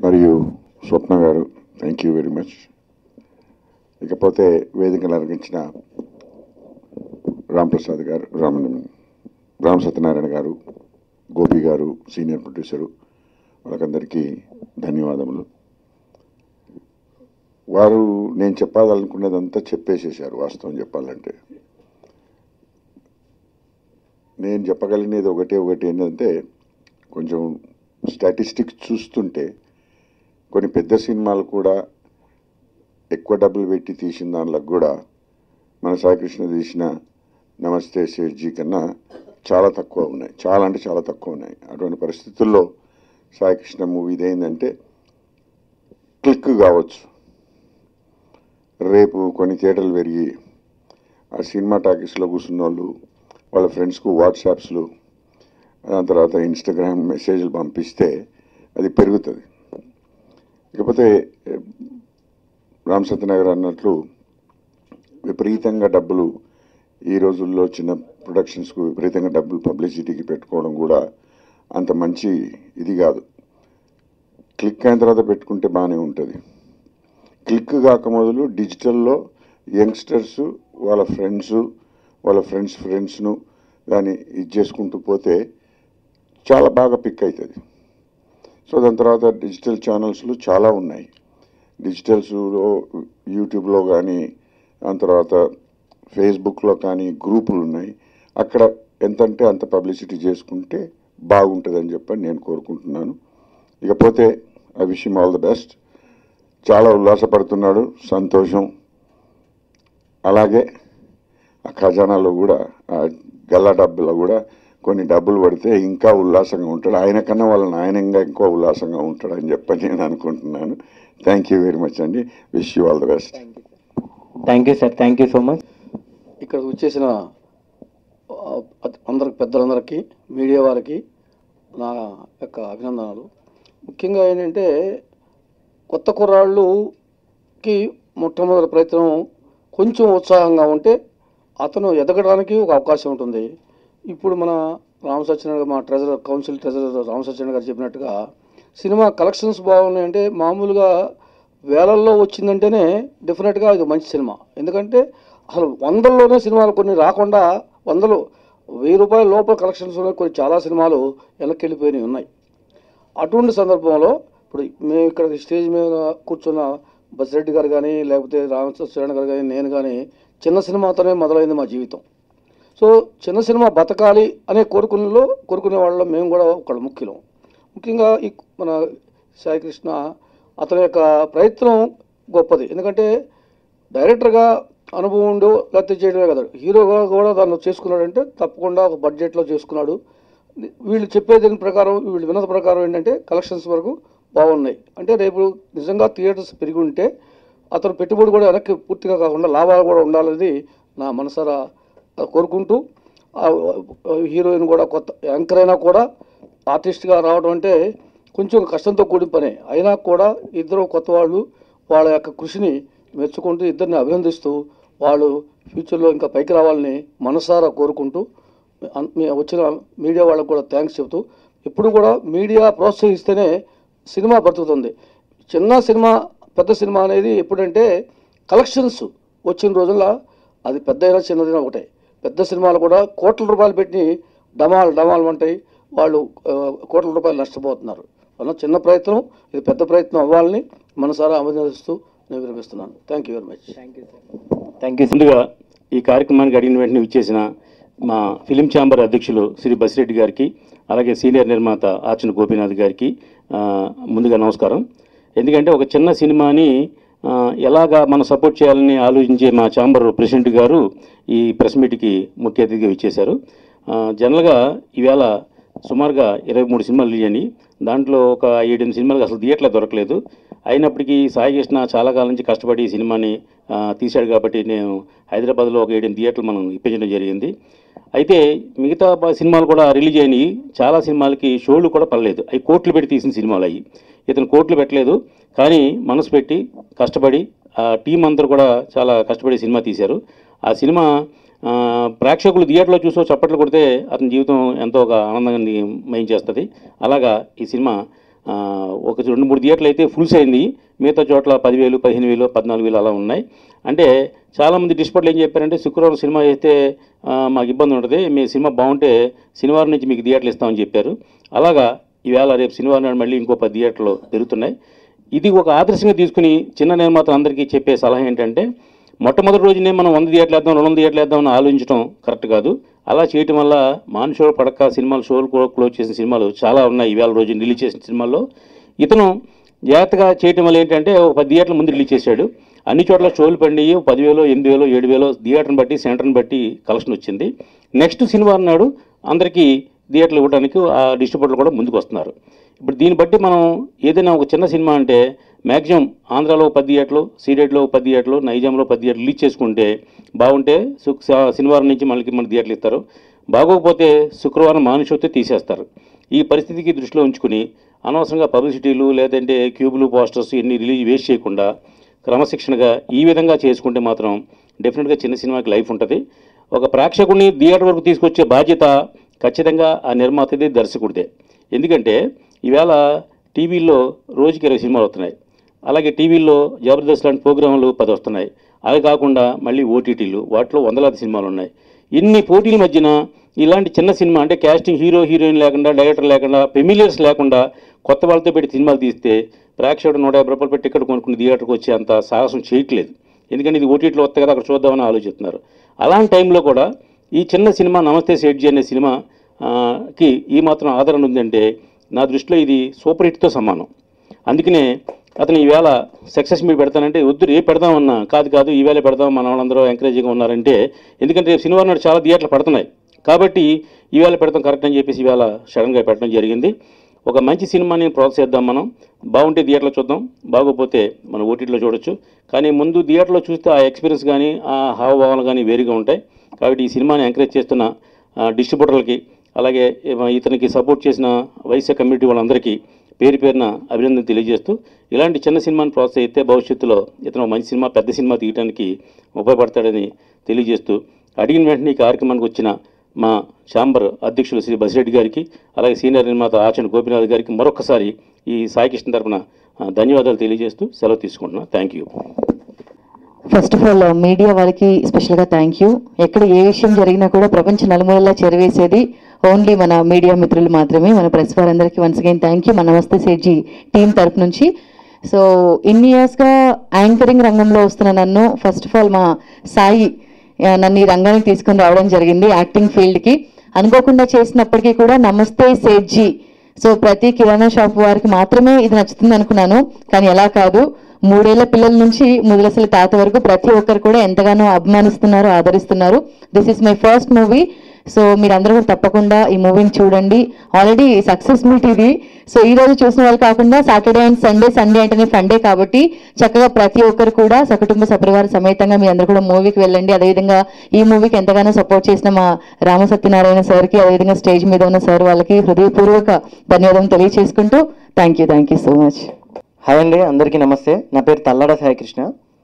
మరియు స్వప్న గారు thank you very much ఇకపోతే వేదికలు అలంకరించిన రాంప్రసాద్ గారు రామ రామ్ సత్యనారాయణ గారు గోపి గారు సీనియర్ ప్రొడ్యూసరు వాళ్ళకందరికీ ధన్యవాదములు వారు నేను చెప్పాలనుకున్నదంతా చెప్పేసేసారు వాస్తవం చెప్పాలంటే నేను చెప్పగలిగినది ఒకటే ఒకటి ఏంటంటే కొంచెం స్టాటిస్టిక్స్ చూస్తుంటే కొన్ని పెద్ద సినిమాలు కూడా ఎక్కువ డబ్బులు పెట్టి తీసిన దానిలో కూడా మన సాయికృష్ణ తీసిన నమస్తే సేఠ్జీ కన్నా చాలా తక్కువ ఉన్నాయి చాలా అంటే చాలా తక్కువ ఉన్నాయి అటువంటి పరిస్థితుల్లో సాయికృష్ణ మూవీ ఇదేంటంటే క్లిక్ కావచ్చు రేపు కొన్ని థియేటర్లు పెరిగి ఆ సినిమా టాకీస్లో కూర్చున్న వాళ్ళు వాళ్ళ ఫ్రెండ్స్కు వాట్సాప్స్లు దాని తర్వాత ఇన్స్టాగ్రామ్ మెసేజ్లు పంపిస్తే అది పెరుగుతుంది ఇకపోతే ఏ, రామ్ సత్యనగర్ అన్నట్లు విపరీతంగా డబ్బులు ఈ రోజుల్లో చిన్న ప్రొడక్షన్స్కు విపరీతంగా డబ్బులు పబ్లిసిటీకి పెట్టుకోవడం కూడా అంత మంచి ఇది కాదు క్లిక్ అయిన తర్వాత పెట్టుకుంటే బాగానే ఉంటుంది క్లిక్ కాక మొదలు డిజిటల్లో యంగ్స్టర్స్ వాళ్ళ ఫ్రెండ్స్ వాళ్ళ ఫ్రెండ్స్ ఫ్రెండ్స్ను దాన్ని ఇది చేసుకుంటూ పోతే చాలా బాగా పిక్ అవుతుంది సో దాని తర్వాత డిజిటల్ ఛానల్స్లు చాలా ఉన్నాయి డిజిటల్స్లో యూట్యూబ్లో కానీ దాని తర్వాత ఫేస్బుక్లో కానీ గ్రూపులు ఉన్నాయి అక్కడ ఎంతంటే అంత పబ్లిసిటీ చేసుకుంటే బాగుంటుందని చెప్పని నేను కోరుకుంటున్నాను ఇకపోతే I wish all the best చాలా ఉల్లాసపడుతున్నాడు సంతోషం అలాగే ఆ ఖజానాలో కూడా ఆ గల్లా డబ్బులో కూడా కొన్ని డబ్బులు పడితే ఇంకా ఉల్లాసంగా ఉంటాడు ఆయన కన్నా వాళ్ళ నాయనంగా ఇంకో ఉల్లాసంగా ఉంటాడు అని చెప్పని నేను అనుకుంటున్నాను థ్యాంక్ యూ వెరీ మచ్ అండి wish you all the best thank you sir thank you so much ఇక్కడ వచ్చేసిన ఆ, అందరికి పెద్దలందరికీ మీడియా వారికి నా యొక్క అభినందనలు ముఖ్యంగా ఏంటంటే కొత్త కుర్రాళ్ళుకి మొట్టమొదటి ప్రయత్నం కొంచెం ఉత్సాహంగా ఉంటే అతను ఎదగడానికి ఒక అవకాశం ఉంటుంది ఇప్పుడు మన రామ సత్యనారాయణ గారు, మా treasurer council treasurer Rama Satyanarayana garu చెప్పినట్టుగా సినిమా కలెక్షన్స్ బాగున్నాయంటే మామూలుగా వేలల్లో వచ్చిందంటేనే డెఫినెట్గా ఇది మంచి సినిమా ఎందుకంటే అసలు వందల్లోనే సినిమాలు కొన్ని రాకుండా వందలు వెయ్యి రూపాయల లోపల కలెక్షన్స్ ఉన్నాయి కొన్ని చాలా సినిమాలు వెనక్కి వెళ్ళిపోయినవి ఉన్నాయి అటువంటి సందర్భంలో ఇప్పుడు మేము ఇక్కడ స్టేజ్ మీద కూర్చున్న బసిరెడ్డి గారు కానీ లేకపోతే రామచంద్ర గారు కానీ నేను కానీ చిన్న సినిమాతోనే మొదలైంది మా జీవితం సో చిన్న సినిమా బతకాలి అనే కోరుకునేలో కోరుకునే వాళ్ళలో మేము కూడా ఒకళ్ళు ముఖ్యులం ముఖ్యంగా ఈ మన సాయికృష్ణ అతని యొక్క ప్రయత్నం గొప్పది ఎందుకంటే డైరెక్టర్గా అనుభవం ఉండు లేకపోతే చేయడమే కదా హీరోగా కూడా దాన్ని చేసుకున్నాడంటే తప్పకుండా ఒక బడ్జెట్లో చేసుకున్నాడు వీళ్ళు చెప్పే దీని ప్రకారం వీళ్ళు విన్నత ప్రకారం ఏంటంటే కలెక్షన్స్ వరకు బాగున్నాయి అంటే రేపు నిజంగా థియేటర్స్ పెరిగి ఉంటే అతను పెట్టుబడి కూడా వెనక్కి పూర్తిగా కాకుండా లాభాలు కూడా ఉండాలనేది నా మనసారా కోరుకుంటూ ఆ హీరోయిన్ కూడా కొత్త యాంకర్ అయినా కూడా ఆర్టిస్ట్గా రావడం అంటే కొంచెం కష్టంతో కూడిన పనే అయినా కూడా ఇద్దరు కొత్త వాళ్ళు వాళ్ళ యొక్క కృషిని మెచ్చుకుంటూ ఇద్దరిని అభినందిస్తూ వాళ్ళు ఫ్యూచర్లో ఇంకా పైకి రావాలని మనసారా కోరుకుంటూ అన్- మీ వచ్చిన మీడియా వాళ్ళకు కూడా థ్యాంక్స్ చెబుతూ ఇప్పుడు కూడా మీడియా ప్రోత్సహిస్తేనే సినిమా బ్రతుకుతుంది చిన్న సినిమా పెద్ద సినిమా అనేది ఎప్పుడంటే కలెక్షన్స్ వచ్చిన రోజుల్లో అది పెద్ద అయినా చిన్నదైనా ఒకటే పెద్ద సినిమాలు కూడా కోట్ల రూపాయలు పెట్టి డమాల్ డమాల్ ఉంటాయి వాళ్ళు ఆ, కోట్ల రూపాయలు నష్టపోతున్నారు వల్ల చిన్న ప్రయత్నం ఇది పెద్ద ప్రయత్నం అవ్వాలని మనసారా అభినందిస్తూ నేను విరమిస్తున్నాను thank you very much thank you ముందుగా ఈ కార్యక్రమానికి అడిగిన వెంటనే ఇచ్చేసిన మా ఫిలిం ఛాంబర్ అధ్యక్షులు శ్రీ బసిరెడ్డి గారికి అలాగే సీనియర్ నిర్మాత ఆర్చన గోపీనాథ్ గారికి ఆ, ముందుగా నమస్కారం ఎందుకంటే ఒక చిన్న సినిమాని ఆ, ఎలాగా మనం సపోర్ట్ చేయాలని ఆలోచించే మా ఛాంబర్ ప్రెసిడెంట్ గారు ఈ ప్రెస్ మీట్కి ముఖ్య అతిథిగా ఇచ్చేశారు ఆ, జనరల్గా ఈవేళ సుమారుగా ఇరవై మూడు సినిమాలు రిలీజ్ అని దాంట్లో ఒక ఏడెనిమిది సినిమాలకు అసలు థియేటర్లో దొరకలేదు అయినప్పటికీ సాయి కృష్ణ చాలా కాలం నుంచి కష్టపడి ఈ సినిమాని ఆ, తీశాడు కాబట్టి నేను హైదరాబాద్లో ఒక ఏడెనిమిది థియేటర్లు మనం ఇప్పించడం జరిగింది అయితే మిగతా బ- సినిమాలు కూడా రిలీజ్ అయినాయి చాలా సినిమాలకి షోలు కూడా పడలేదు అవి కోట్లు పెట్టి తీసిన సినిమాలు అయ్యి ఇతను కోట్లు పెట్టలేదు కానీ మనసు పెట్టి కష్టపడి ఆ టీం అందరూ కూడా చాలా కష్టపడి సినిమా తీశారు ఆ సినిమా ఆ, ప్రేక్షకులు థియేటర్లో చూసో చప్పట్లు కొడితే అతని జీవితం ఎంతో ఒక ఆనందంగా మయం చేస్తుంది అలాగా ఈ సినిమా ఆ, ఒక రెండు మూడు థియేటర్లు అయితే ఫుల్స్ అయింది మిగతా చోట్ల పదివేలు పదిహేను వేలు పద్నాలుగు వేలు అలా ఉన్నాయి అంటే చాలామంది డిస్పట్లు ఏం చెప్పారంటే శుక్రవారం సినిమా అయితే ఆ, మాకు ఇబ్బంది ఉంటుంది మీ సినిమా బాగుంటే శనివారం నుంచి మీకు థియేటర్లు ఇస్తామని చెప్పారు అలాగా ఈవేళ రేపు శనివారం నాడు మళ్ళీ ఇంకో పది థియేటర్లు పెరుగుతున్నాయి ఇది ఒక ఆదర్శంగా తీసుకుని చిన్న నిర్మాతలు అందరికీ చెప్పే సలహా ఏంటంటే మొట్టమొదటి రోజునే మనం వంద థియేటర్లు వేద్దాం రెండు వందల థియేటర్లు వేద్దాం అని ఆలోచించడం కరెక్ట్ కాదు అలా చేయటం వల్ల మాన్ షో పడక సినిమాలు షోలు కూడా క్లోజ్ చేసిన సినిమాలు చాలా ఉన్నాయి ఈవేళ రోజు రిలీజ్ చేసిన సినిమాల్లో ఇతను జాగ్రత్తగా చేయటం వల్ల ఏంటంటే ఒక పది థియేటర్ల ముందు రిలీజ్ చేశాడు అన్ని చోట్ల షోలు పండి పదివేలు ఎనిమిది వేలు ఏడు వేలు థియేటర్ని బట్టి సెంటర్ని బట్టి కలెక్షన్ వచ్చింది నెక్స్ట్ శనివారం నాడు అందరికీ థియేటర్లు ఇవ్వడానికి ఆ డిస్ట్రిబ్యూటర్లు కూడా ముందుకు వస్తున్నారు ఇప్పుడు దీన్ని బట్టి మనం ఏదైనా ఒక చిన్న సినిమా అంటే మ్యాక్సిమం ఆంధ్రాలో ఒక పది థియేటర్లు సీడెడ్లో ఒక పది థియేటర్లు నైజాంలో పది థియేటర్లు రిలీజ్ చేసుకుంటే బాగుంటే శుక్ శనివారం నుంచి మళ్ళీ మన థియేటర్లు ఇస్తారు బాగోకపోతే శుక్రవారం మానుషోతే తీసేస్తారు ఈ పరిస్థితికి దృష్టిలో ఉంచుకుని అనవసరంగా పబ్లిసిటీలు లేదంటే క్యూబులు పోస్టర్స్ ఇన్ని రిలీజ్ వేస్ట్ చేయకుండా క్రమశిక్షణగా ఈ విధంగా చేసుకుంటే మాత్రం డెఫినెట్గా చిన్న సినిమాకి లైఫ్ ఉంటుంది ఒక ప్రేక్షకుడిని థియేటర్ వరకు తీసుకొచ్చే బాధ్యత ఖచ్చితంగా ఆ నిర్మాతది దర్శకుడిదే ఎందుకంటే ఈవేళ టీవీల్లో రోజుకి ఇరవై సినిమాలు వస్తున్నాయి అలాగే టీవీల్లో జబర్దస్త్ లాంటి ప్రోగ్రాంలు పది వస్తున్నాయి అవి కాకుండా మళ్ళీ ఓటీటీలు వాటిలో వందలాది సినిమాలు ఉన్నాయి ఇన్ని పోటీల మధ్యన ఇలాంటి చిన్న సినిమా అంటే క్యాస్టింగ్ హీరో హీరోయిన్ లేకుండా డైరెక్టర్ లేకుండా ఫెమిలియర్స్ లేకుండా కొత్త వాళ్ళతో పెట్టి సినిమాలు తీస్తే ప్రేక్షకుడు నూట యాభై రూపాయలు పెట్టి టికెట్ కొనుక్కుని థియేటర్కి వచ్చే అంత సాహసం చేయట్లేదు ఎందుకంటే ఇది ఓటీటీలో వస్తే కదా అక్కడ చూద్దామని ఆలోచిస్తున్నారు అలాంటి టైంలో కూడా ఈ చిన్న సినిమా నమస్తే సేట్జీ అనే సినిమా ఆ, కి ఈ మాత్రం ఆదరణ ఉందంటే నా దృష్టిలో ఇది సూపర్ హిట్తో సమానం అందుకనే అతను ఈవేళ సక్సెస్ మీరు పెడతానంటే వద్దు రేపు పెడదామన్నా కాదు కాదు ఈవేళ పెడదాం మన వాళ్ళందరూ ఎంకరేజింగ్గా ఉన్నారంటే ఎందుకంటే రేపు శనివారం నాడు చాలా థియేటర్లు పడుతున్నాయి కాబట్టి ఈవేళ పెడతాం కరెక్ట్ అని చెప్పేసి ఈవేళ సడన్గా పెట్టడం జరిగింది ఒక మంచి సినిమాని ప్రోత్సహిద్దాం మనం బాగుంటే థియేటర్లో చూద్దాం బాగోపోతే మనం ఓటీటీలో చూడొచ్చు కానీ ముందు థియేటర్లో చూస్తే ఆ ఎక్స్పీరియన్స్ కానీ ఆ హావభావాలు కానీ వేరుగా ఉంటాయి కాబట్టి ఈ సినిమాని ఎంకరేజ్ చేస్తున్న ఆ, డిస్ట్రిబ్యూటర్లకి అలాగే ఇవ- ఇతనికి సపోర్ట్ చేసిన వైశ్య కమ్యూనిటీ వాళ్ళందరికీ పేరు పేరున అభినందన తెలియజేస్తూ ఇలాంటి చిన్న సినిమాని ప్రోత్సహిస్తే భవిష్యత్తులో ఇతను ఒక మంచి సినిమా పెద్ద సినిమా తీయడానికి ఉపయోగపడతాడని తెలియజేస్తూ అడిగిన వెంటనే ఈ కార్యక్రమానికి వచ్చిన మా ఛాంబర్ అధ్యక్షులు శ్రీ బసిరెడ్డి గారికి అలాగే సీనియర్ నిర్మాత ఆచండ్ గోపినాథ్ గారికి మరొకసారి ఈ సాయికృష్ణ తరపున ఆ, ధన్యవాదాలు తెలియజేస్తూ సెలవు తీసుకుంటున్నాను thank you first of all media వాళ్ళకి స్పెషల్గా థ్యాంక్ యూ ఎక్కడ ఏ విషయం జరిగినా కూడా ప్రపంచ నలుమూలలా చేరవేసేది ఓన్లీ మన మీడియా మిత్రులు మాత్రమే మన ప్రెస్ వారందరికీ వన్స్ అగైన్ థ్యాంక్ యూ మన నమస్తే సేట్జీ టీం తరపు నుంచి సో ఇన్ని ఇయర్స్గా యాంకరింగ్ రంగంలో వస్తున్న నన్ను ఫస్ట్ ఆఫ్ ఆల్ మా సాయి ఆ, నన్ను ఈ రంగానికి తీసుకొని రావడం జరిగింది యాక్టింగ్ ఫీల్డ్కి అనుకోకుండా చేసినప్పటికీ కూడా నమస్తే సేట్జీ సో ప్రతి కిరాణా షాప్ వారికి మాత్రమే ఇది నచ్చుతుంది అనుకున్నాను కానీ ఎలా కాదు మూడేళ్ల పిల్లల నుంచి ముదలసలి తాత వరకు ప్రతి ఒక్కరు కూడా ఎంతగానో అభిమానిస్తున్నారు ఆదరిస్తున్నారు this is my first movie so మీరందరూ కూడా తప్పకుండా ఈ మూవీని చూడండి ఆల్రెడీ సక్సెస్ మీట్ ఇది సో ఈ రోజు చూసిన వాళ్ళు కాకుండా సాటర్డే అండ్ సండే సండే అంటేనే ఫండే కాబట్టి చక్కగా ప్రతి ఒక్కరు కూడా సకుటుంబ సపరివార సమేతంగా మీ అందరూ కూడా మూవీకి వెళ్ళండి అదేవిధంగా ఈ మూవీకి ఎంతగానో సపోర్ట్ చేసిన మా రామ సత్యనారాయణ సార్కి అదేవిధంగా స్టేజ్ మీద ఉన్న సార్ వాళ్ళకి హృదయపూర్వక ధన్యవాదం తెలియచేసుకుంటూ thank you thank you so much hi అండి అందరికీ నమస్తే నా పేరు తల్లాడ సాయికృష్ణ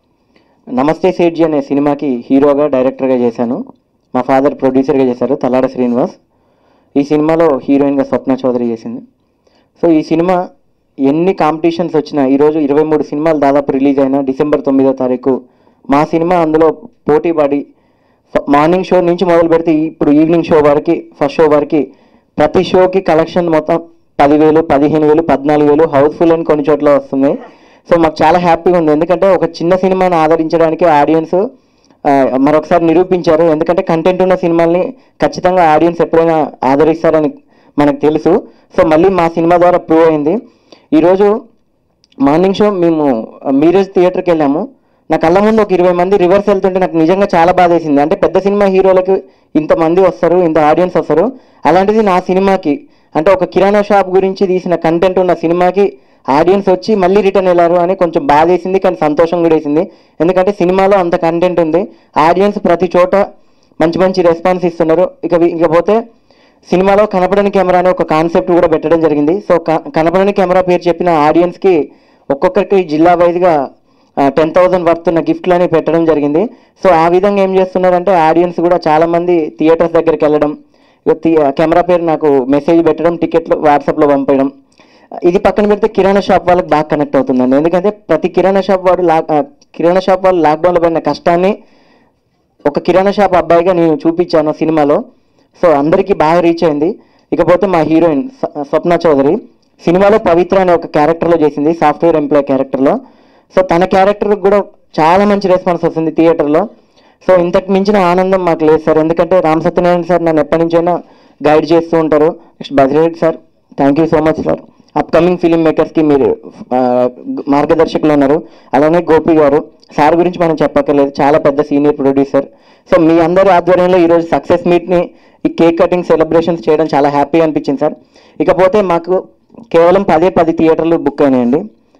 నమస్తే సేట్జీ అనే సినిమాకి హీరోగా డైరెక్టర్గా చేశాను మా ఫాదర్ ప్రొడ్యూసర్గా చేశారు తల్లాడ శ్రీనివాస్ ఈ సినిమాలో హీరోయిన్గా స్వప్న చౌదరి చేసింది సో ఈ సినిమా ఎన్ని కాంపిటీషన్స్ వచ్చినా ఈరోజు ఇరవై మూడు సినిమాలు దాదాపు రిలీజ్ అయినా డిసెంబర్ తొమ్మిదో తారీఖు మా సినిమా అందులో పోటీ పడి ఫ- మార్నింగ్ షో నుంచి మొదలు పెడితే ఇప్పుడు ఈవినింగ్ షో వరకు ఫస్ట్ షో వరకు ప్రతి షోకి కలెక్షన్ మొత్తం పదివేలు పదిహేను వేలు పద్నాలుగు వేలు హౌస్ఫుల్ అని కొన్ని చోట్ల వస్తుంది సో మాకు చాలా హ్యాపీగా ఉంది ఎందుకంటే ఒక చిన్న సినిమాని ఆదరించడానికి ఆడియన్స్ మరొకసారి నిరూపించారు ఎందుకంటే కంటెంట్ ఉన్న సినిమాల్ని ఖచ్చితంగా ఆడియన్స్ ఎప్పుడైనా ఆదరిస్తారని మనకు తెలుసు సో మళ్ళీ మా సినిమా ద్వారా ప్రూవ్ అయింది ఈరోజు మార్నింగ్ షో మేము మీరేజ్ థియేటర్కి వెళ్ళాము నా కళ్ళ ముందు ఒక ఇరవై మంది రివర్స్ వెళ్తుంటే నాకు నిజంగా చాలా బాధ వేసింది అంటే పెద్ద సినిమా హీరోలకు ఇంతమంది వస్తారు ఇంత ఆడియన్స్ వస్తారు అలాంటిది నా సినిమాకి అంటే ఒక కిరాణా షాప్ గురించి తీసిన కంటెంట్ ఉన్న సినిమాకి ఆడియన్స్ వచ్చి మళ్ళీ రిటర్న్ వెళ్ళారు అని కొంచెం బాధ వేసింది కానీ సంతోషం కూడా వేసింది ఎందుకంటే సినిమాలో అంత కంటెంట్ ఉంది ఆడియన్స్ ప్రతి చోట మంచి మంచి రెస్పాన్స్ ఇస్తున్నారు ఇక వి- ఇకపోతే సినిమాలో కనపడని కెమెరా అనే ఒక కాన్సెప్ట్ కూడా పెట్టడం జరిగింది సో క- కనపడని కెమెరా పేరు చెప్పిన ఆడియన్స్కి ఒక్కొక్కరికి జిల్లా వైజ్గా టెన్ థౌసండ్ వర్త్ ఉన్న గిఫ్ట్లని పెట్టడం జరిగింది సో ఆ విధంగా ఏం చేస్తున్నారంటే ఆడియన్స్ కూడా చాలా మంది థియేటర్స్ దగ్గరికి వెళ్ళడం ఇక థి- కెమెరా పేరు నాకు మెసేజ్ పెట్టడం టికెట్లు వాట్సాప్లో పంపడం ఇది పక్కన పెడితే కిరాణా షాప్ వాళ్ళకి బాగా కనెక్ట్ అవుతుందండి ఎందుకంటే ప్రతి కిరాణా షాప్ వాడు లా ఆ, కిరాణా షాప్ వాళ్ళు లాక్డౌన్లో పడిన కష్టాన్ని ఒక కిరాణా షాప్ అబ్బాయిగా నేను చూపించాను సినిమాలో సో అందరికీ బాగా రీచ్ అయింది ఇకపోతే మా హీరోయిన్ స- స్వప్న చౌదరి సినిమాలో పవిత్ర అనే ఒక క్యారెక్టర్లో చేసింది సాఫ్ట్వేర్ ఎంప్లాయ్ క్యారెక్టర్లో సో తన క్యారెక్టర్ కూడా చాలా మంచి రెస్పాన్స్ వస్తుంది థియేటర్లో సో ఇంతకు మించిన ఆనందం మాకు లేదు సార్ ఎందుకంటే రామ్ సత్యనారాయణ సార్ నన్ను ఎప్పటి నుంచైనా గైడ్ చేస్తూ ఉంటారు next Badri Reddy sir thank you so much sir upcoming film మేకర్స్కి మీరు ఆ, మార్గదర్శకులు ఉన్నారు అలానే గోపి గారు సార్ గురించి మనం చెప్పక్కర్లేదు చాలా పెద్ద సీనియర్ ప్రొడ్యూసర్ సో మీ అందరి ఆధ్వర్యంలో ఈరోజు సక్సెస్ మీట్ని ఈ కేక్ కటింగ్ సెలబ్రేషన్స్ చేయడం చాలా హ్యాపీ అనిపించింది సార్ ఇకపోతే మాకు కేవలం పదే పది థియేటర్లు బుక్ అయినాయండి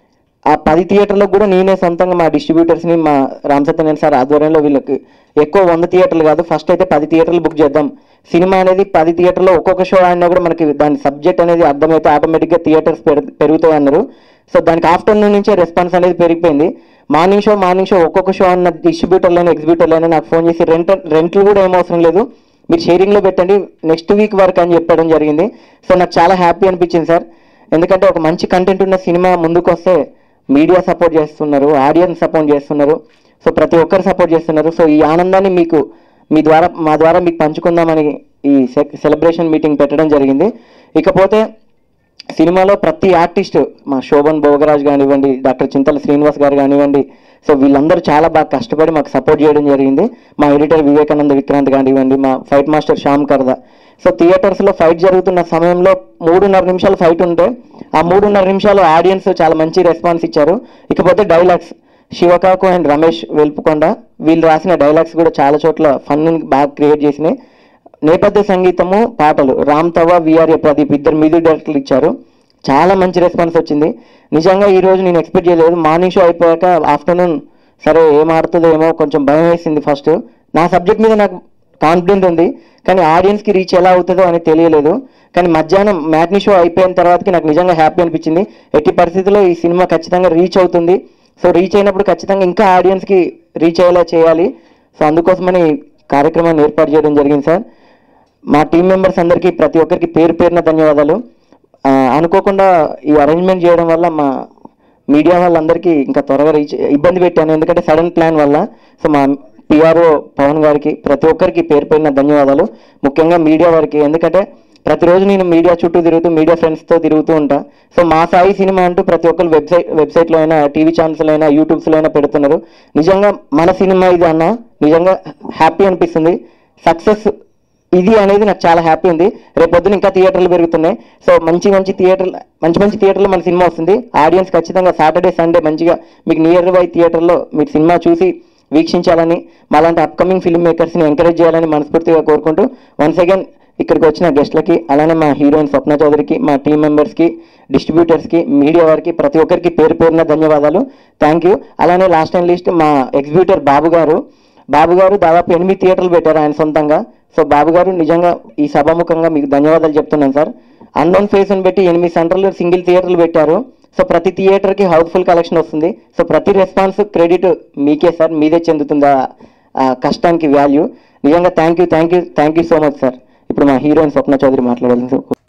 ఆ పది థియేటర్లకు కూడా నేనే సొంతంగా మా డిస్ట్రిబ్యూటర్స్ని మా రామ్ సత్యనారాయణ సార్ ఆధ్వర్యంలో వీళ్ళకి ఎక్కువ వంద థియేటర్లు కాదు ఫస్ట్ అయితే పది థియేటర్లు బుక్ చేద్దాం సినిమా అనేది పది థియేటర్లో ఒక్కొక్క షో ఆడినా కూడా మనకి దాని సబ్జెక్ట్ అనేది అర్థమైతే ఆటోమేటిక్గా థియేటర్స్ పెరుగుతాయి అన్నారు సో దానికి ఆఫ్టర్నూన్ నుంచే రెస్పాన్స్ అనేది పెరిగిపోయింది మార్నింగ్ షో మార్నింగ్ షో ఒక్కొక్క షో అన్న డిస్ట్రిబ్యూటర్లైనా ఎగ్జిబ్యూటర్లైనా నాకు ఫోన్ చేసి రెంట్ రెంట్లు కూడా ఏం అవసరం లేదు మీరు షేరింగ్లో పెట్టండి నెక్స్ట్ వీక్ వరకు అని చెప్పడం జరిగింది సో నాకు చాలా హ్యాపీ అనిపించింది సార్ ఎందుకంటే ఒక మంచి కంటెంట్ ఉన్న సినిమా ముందుకు వస్తే మీడియా సపోర్ట్ చేస్తున్నారు ఆడియన్స్ సపోర్ట్ చేస్తున్నారు సో ప్రతి ఒక్కరు సపోర్ట్ చేస్తున్నారు సో ఈ ఆనందాన్ని మీకు మీ ద్వారా మా ద్వారా మీకు పంచుకుందామని ఈ సెలబ్రేషన్ మీటింగ్ పెట్టడం జరిగింది ఇకపోతే సినిమాలో ప్రతి ఆర్టిస్ట్ మా శోభన్ భోగరాజ్ కానివ్వండి డాక్టర్ చింతల శ్రీనివాస్ గారు కానివ్వండి సో వీళ్ళందరూ చాలా బాగా కష్టపడి మాకు సపోర్ట్ చేయడం జరిగింది మా ఎడిటర్ వివేకానంద విక్రాంత్ కానివ్వండి మా fight master Shyam Karda so థియేటర్స్లో ఫైట్ జరుగుతున్న సమయంలో మూడున్నర నిమిషాలు ఫైట్ ఉంటే ఆ మూడున్నర నిమిషాలు ఆడియన్స్ చాలా మంచి రెస్పాన్స్ ఇచ్చారు ఇకపోతే డైలాగ్స్ శివకాకు అండ్ రమేష్ వెల్పుకొండ వీళ్ళు రాసిన డైలాగ్స్ కూడా చాలా చోట్ల ఫన్ బాగా క్రియేట్ చేసినాయి నేపథ్య సంగీతము పాటలు రామ్ తవా విఆర్ఏ ప్రదీప్ ఇద్దరు మ్యూజిక్ డైరెక్టర్లు ఇచ్చారు చాలా మంచి రెస్పాన్స్ వచ్చింది నిజంగా ఈ రోజు నేను ఎక్స్పెక్ట్ చేయలేదు మార్నింగ్ షో అయిపోయాక ఆఫ్టర్నూన్ సరే ఏం ఆడుతుందో ఏమో కొంచెం భయం వేసింది ఫస్ట్ నా సబ్జెక్ట్ మీద నాకు కాన్ఫిడెంట్ ఉంది కానీ ఆడియన్స్కి రీచ్ ఎలా అవుతుందో అని తెలియలేదు కానీ మధ్యాహ్నం మ్యాట్నీ షో అయిపోయిన తర్వాతకి నాకు నిజంగా హ్యాపీ అనిపించింది ఎట్టి పరిస్థితుల్లో ఈ సినిమా ఖచ్చితంగా రీచ్ అవుతుంది సో రీచ్ అయినప్పుడు ఖచ్చితంగా ఇంకా ఆడియన్స్కి రీచ్ అయ్యేలా చేయాలి సో అందుకోసమని ఈ కార్యక్రమాన్ని ఏర్పాటు చేయడం జరిగింది సార్ మా టీం మెంబర్స్ అందరికీ ప్రతి ఒక్కరికి పేరు పేరున ధన్యవాదాలు ఆ, అనుకోకుండా ఈ అరేంజ్మెంట్ చేయడం వల్ల మా మీడియా వాళ్ళందరికీ ఇంకా త్వరగా రీచ్ ఇబ్బంది పెట్టాను ఎందుకంటే సడన్ ప్లాన్ వల్ల సో మా పిఆర్ఓ పవన్ గారికి ప్రతి ఒక్కరికి పేరు పేరున ధన్యవాదాలు ముఖ్యంగా మీడియా వారికి ఎందుకంటే ప్రతిరోజు నేను మీడియా చుట్టూ తిరుగుతూ మీడియా ఫ్రెండ్స్తో తిరుగుతూ ఉంటా సో మా సాయి సినిమా అంటూ ప్రతి ఒక్కరు వెబ్సైట్ వెబ్సైట్లో అయినా టీవీ ఛానల్స్లో అయినా యూట్యూబ్స్లో అయినా పెడుతున్నారు నిజంగా మన సినిమా ఇది అన్న నిజంగా హ్యాపీ అనిపిస్తుంది సక్సెస్ ఇది అనేది నాకు చాలా హ్యాపీ ఉంది రేపు పొద్దున ఇంకా థియేటర్లు పెరుగుతున్నాయి సో మంచి మంచి థియేటర్లు మంచి మంచి థియేటర్లో మన సినిమా వస్తుంది ఆడియన్స్ ఖచ్చితంగా సాటర్డే సండే మంచిగా మీకు నియర్ బై థియేటర్లో మీరు సినిమా చూసి వీక్షించాలని మాలాంటి అప్కమింగ్ ఫిల్మ్ మేకర్స్ని ఎంకరేజ్ చేయాలని మనస్ఫూర్తిగా కోరుకుంటూ వన్స్ అగైన్ ఇక్కడికి వచ్చిన గెస్ట్లకి అలానే మా హీరోయిన్ స్వప్న చౌదరికి మా టీం మెంబర్స్కి డిస్ట్రిబ్యూటర్స్కి మీడియా వారికి ప్రతి ఒక్కరికి పేరు పేరున ధన్యవాదాలు థ్యాంక్ యూ అలానే లాస్ట్ అండ్ లీస్ట్ మా ఎగ్జిబ్యూటర్ బాబు గారు బాబు గారు దాదాపు ఎనిమిది థియేటర్లు పెట్టారు ఆయన సొంతంగా సో బాబు గారు నిజంగా ఈ సభాముఖంగా మీకు ధన్యవాదాలు చెప్తున్నాను సార్ అన్నోన్ ఫేస్ని పెట్టి ఎనిమిది సెంటర్లు సింగిల్ థియేటర్లు పెట్టారు సో ప్రతి థియేటర్కి హౌస్ఫుల్ కలెక్షన్ వస్తుంది సో ప్రతి రెస్పాన్స్ క్రెడిట్ మీకే సార్ మీదే చెందుతుంది ఆ- ఆ కష్టానికి వాల్యూ నిజంగా thank you thank you thank you so much sir ఇప్పుడు మా హీరోయిన్ స్వప్న చౌదరి మాట్లాడాలి